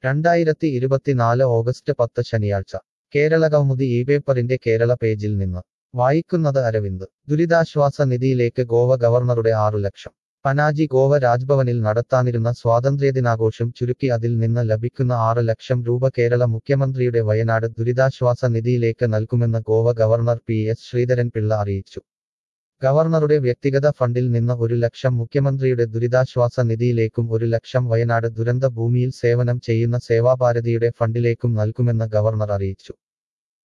രണ്ടായിരത്തി ഇരുപത്തിനാല് ഓഗസ്റ്റ് പത്ത് ശനിയാഴ്ച കേരള കൗമുദി ഈ പേപ്പറിന്റെ കേരള പേജിൽ നിന്ന് വായിക്കുന്നത് അരവിന്ദ് ദുരിതാശ്വാസ നിധിയിലേക്ക് ഗോവ ഗവർണറുടെ ആറു ലക്ഷം പനാജി ഗോവ രാജ്ഭവനിൽ നടത്താനിരുന്ന സ്വാതന്ത്ര്യദിനാഘോഷം ചുരുക്കി അതിൽ നിന്ന് ലഭിക്കുന്ന ആറ് ലക്ഷം രൂപ കേരള മുഖ്യമന്ത്രിയുടെ വയനാട് ദുരിതാശ്വാസ നിധിയിലേക്ക് നൽകുമെന്ന് Goa governor P S Sreedharan Pillai അറിയിച്ചു ഗവർണറുടെ വ്യക്തിഗത ഫണ്ടിൽ നിന്ന് ഒരു ലക്ഷം മുഖ്യമന്ത്രിയുടെ ദുരിതാശ്വാസ നിധിയിലേക്കും ഒരു ലക്ഷം വയനാട് ദുരന്ത ഭൂമിയിൽ സേവനം ചെയ്യുന്ന സേവാഭാരതിയുടെ ഫണ്ടിലേക്കും നൽകുമെന്ന് ഗവർണർ അറിയിച്ചു